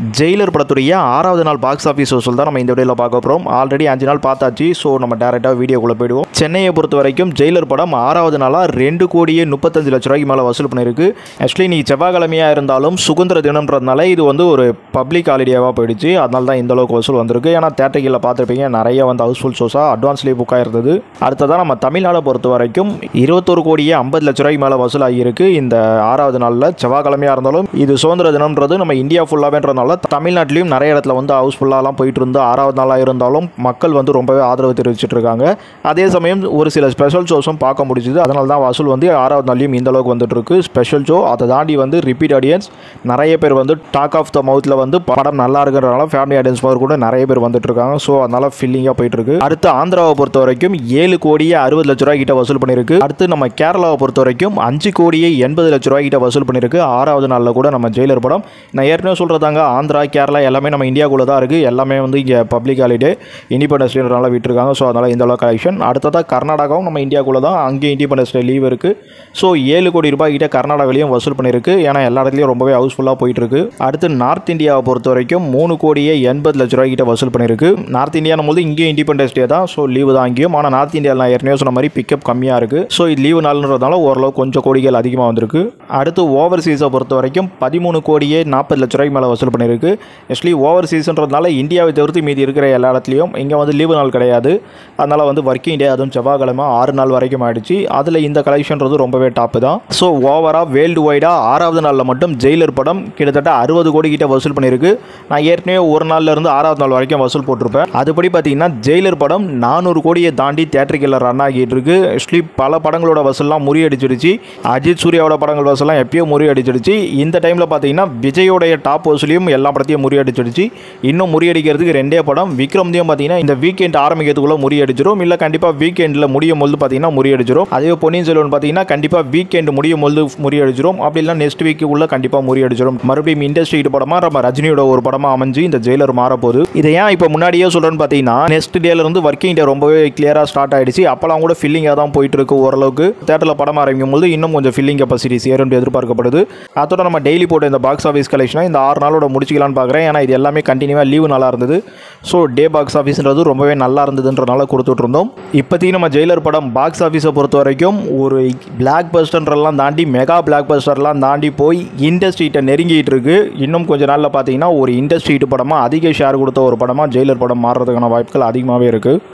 Jailer படத்துடைய ஆறாவது நாள் பாக்ஸ் ஆஃபீஸ் வசூல் தான் நம்ம இந்த வீடியோவில் பார்க்க போகிறோம் ஆல்ரெடி அஞ்சு நாள் பார்த்தாச்சு ஸோ நம்ம டேரெக்டாக வீடியோக்குள்ளே போயிடுவோம் சென்னையை பொறுத்த வரைக்கும் ஜெயிலர் படம் ஆறாவது நாளாக ரெண்டு கோடியே முப்பத்தஞ்சு லட்ச ரூபாய்க்கு மேலே வசூல் பண்ணியிருக்கு ஆக்சுவலி நீ செவ்வாய்க்கிழமையாக இருந்தாலும் சுதந்திர தினம்ன்றதுனால இது வந்து ஒரு பப்ளிக் ஹாலிடேவாக போயிடுச்சு அதனால தான் இந்த அளவுக்கு வசூல் வந்திருக்கு ஏன்னா தேட்டர்களில் பார்த்துருப்பீங்க நிறைய வந்து ஹவுஸ்ஃபுல் ஷோஸாக அட்வான்ஸ்லேயே புக் ஆயிருந்தது அடுத்ததாக நம்ம தமிழ்நாடை பொறுத்த வரைக்கும் இருபத்தொரு கோடியே ஐம்பது லட்ச ரூபாய்க்கு மேலே வசூல் ஆகியிருக்கு இந்த ஆறாவது நாளில் செவ்வாய்க்கிழமையாக இருந்தாலும் இது சுதந்திர தினம்ன்றது நம்ம இந்தியா ஃபுல்லாகவேன்றதுனால தமிழ்நாட்டிலையும் நிறைய இடத்துல வந்து ஹவுஸ்ஃபுல்லாலாம் போயிட்டு இருந்து ஆறாவது நாளாக இருந்தாலும் மக்கள் வந்து ரொம்பவே ஆதரவு தெரிவிச்சிட்டு இருக்காங்க அதே சமயம் ஒரு சில ஸ்பெஷல் ஷோஸும் பார்க்க முடிஞ்சுது அதனால தான் வசூல் வந்து ஆறாவது நாள்லையும் இந்த அளவுக்கு வந்துட்டு இருக்கு ஸ்பெஷல் ஷோ அதை தாண்டி வந்து ரிப்பீட் ஆடியன்ஸ் நிறைய பேர் வந்து டாக் ஆஃப் த மவுத்தில் வந்து படம் நல்லா இருக்கிறதுனால ஃபேமிலி ஆடியன்ஸ் பவர் கூட நிறைய பேர் வந்துட்டு இருக்காங்க ஸோ அதனால ஃபில்லிங்காக போயிட்டு இருக்கு அடுத்து ஆந்திராவை பொறுத்த வரைக்கும் ஏழு கோடியே அறுபது லட்ச ரூபாய் கிட்ட வசூல் பண்ணியிருக்கு அடுத்து நம்ம கேரளாவை பொறுத்த வரைக்கும் அஞ்சு கோடியே எண்பது லட்ச ரூபாய் கிட்ட வசூல் பண்ணியிருக்கு ஆறாவது நாளில் கூட நம்ம ஜெயிலர் படம் நான் ஏற்கனவே சொல்கிறதாங்க ஆந்திரா கேரளா எல்லாமே நம்ம இந்தியாவுக்குள்ளே தான் இருக்குது எல்லாமே வந்து இங்கே பப்ளிக் ஹாலிடே இண்டிபெண்டன்ஸ் டேனால விட்டுருக்காங்க ஸோ அதனால் இந்த அளவு கலெக்ஷன் அடுத்ததாக கர்நாடகாவும் நம்ம இந்தியாவுக்குள்ளே தான் அங்கேயும் இண்டிபெண்டன்ஸ் டே லீவ் இருக்குது ஸோ ஏழு கோடி ரூபாய் கிட்ட கர்நாடகாலையும் வசூல் பண்ணியிருக்கு ஏன்னா எல்லா இடத்துலையும் ரொம்பவே ஹவுஸ்ஃபுல்லாக போயிட்டு இருக்கு அடுத்து நார்த் இந்தியாவை பொறுத்த வரைக்கும் மூணு கோடியே எண்பது லட்ச ரூபாய் கிட்ட வசூல் பண்ணியிருக்கு நார்த் இந்தியானும் போது இங்கேயும் இண்டிபெண்டன்ஸ் டே தான் ஸோ லீவு தான் அங்கேயும் ஆனால் நார்த் இந்தியாவில் நான் ஏற்கனவே சொன்ன மாதிரி பிக்கப் கம்மியாக இருக்குது ஸோ இது லீவு நாள்ன்றதுனால ஓரளவு கொஞ்சம் கோடிகள் அதிகமாக வந்திருக்கு அடுத்து ஓவர்சீஸை பொறுத்த வரைக்கும் பதிமூணு கோடியே நாற்பது லட்ச ரூபாய்க்கு மேலே வசூல் பண்ணியிருக்கு ஆக்சுவலி ஓவர்சீஸ்ன்றதுனால இந்தியாவை தவிர்த்து மீதி இருக்கிற எல்லா இடத்துலையும் இங்கே வந்து லீவு நாள் கிடையாது அதனால் வந்து ஒர்க்கிங் டே அதுவும் செவ்வாய்க்கிழமை ஆறு நாள் வரைக்கும் ஆயிடுச்சு அதில் இந்த கலெக்ஷன்றது ரொம்பவே டாப்பு தான் ஸோ ஓவராக வேர்ல்டு வைடாக ஆறாவது நாளில் மட்டும் ஜெயிலர் படம் கிட்டத்தட்ட அறுபது கோடி கிட்ட வசூல் பண்ணியிருக்கு நான் ஏற்கனவே ஒரு நாள்ல இருந்து ஆறாவது நாள் வரைக்கும் வசூல் போட்டிருப்பேன் அதுபடி பார்த்தீங்கன்னா ஜெயிலர் படம் நானூறு கோடியை தாண்டி தேட்டருக்கில் ரன் ஆகிட்டு இருக்கு ஆக்சுவலி பல படங்களோட வசூல்லாம் முறியடிச்சிடுச்சு அஜித் சூர்யாவோட படங்கள் வசூல்லாம் எப்பயோ முறியடிச்சிடுச்சு இந்த டைமில் பார்த்தீங்கன்னா விஜயோடைய டாப் வசூலையும் எல்லா படத்தையும் முறியடிச்சிடுச்சு இன்னும் முறியடிக்கிறதுக்கு ரெண்டே படம் விக்ரம்தையும் பார்த்தீங்கன்னா இந்த வீக்கெண்ட் ஆரம்பிக்கிறதுக்குள்ள முறியடிச்சிடும் இல்லை கண்டிப்பாக வீக்கெண்டில் முடியும் போது பார்த்தீங்கன்னா முறியடிச்சிடும் அதே பொன்னியின் செல்வன் பார்த்தீங்கன்னா கண்டிப்பாக வீக்கெண்ட் முடியும் போது முறியடிச்சிடும் அப்படி இல்லை நெக்ஸ்ட் வீக்கு உள்ள கண்டிப்பாக முறியடிச்சிடும் மறுபடியும் இண்டஸ்ட்ரி படமாக நம்ம ரஜினியோட ஒரு படமாக அமைஞ்சு இந்த ஜெயிலர் மாறப்போகுது இதை ஏன் இப்போ முன்னாடியே சொல்கிறேன்னு பார்த்தீங்கன்னா நெக்ஸ்ட் டேல இருந்து ஒர்க்கிங் டே ரொம்பவே கிளியராக ஸ்டார்ட் ஆயிடுச்சு அப்போலாம் கூட ஃபில்லிங்காக தான் போயிட்டு இருக்கு ஓரளவுக்கு தேட்டரில் படம் ஆரம்பிக்கும் போது இன்னும் கொஞ்சம் ஃபில்லிங் கெப்பாசிட்டி சேரும் எதிர்பார்க்கப்படுது அதோட நம்ம டெய்லி போட்ட இந்த பாக்ஸ் ஆஃபீஸ் கலெக்ஷனை இந்த ஆறு நாளோட முடிச்சிக்கலாம்னு பார்க்குறேன் ஏன்னா இது எல்லாமே கண்டினியூவாக லீவு நல்லா இருந்தது ஸோ டே பாக்ஸ் ஆஃபீஸ்ன்றது ரொம்பவே நல்லா இருந்ததுன்றனால கொடுத்துட்டு இருந்தோம் இப்போதைக்கு நம்ம ஜெயிலர் படம் பாக்ஸ் ஆஃபீஸை பொறுத்த வரைக்கும் ஒரு பிளாக் பஸ்டர்லாம் தாண்டி மெகா பிளாக் பஸ்டர்லாம் தாண்டி போய் இண்டஸ்ட்ரிகிட்ட நெருங்கிட்டு இருக்கு இன்னும் கொஞ்ச நாளில் பார்த்தீங்கன்னா ஒரு இண்டஸ்ட்ரி படமாக அதிக ஷேர் கொடுத்த ஒரு படமாக ஜெயிலர் படம் மாறுறதுக்கான வாய்ப்புகள் அதிகமாகவே இருக்குது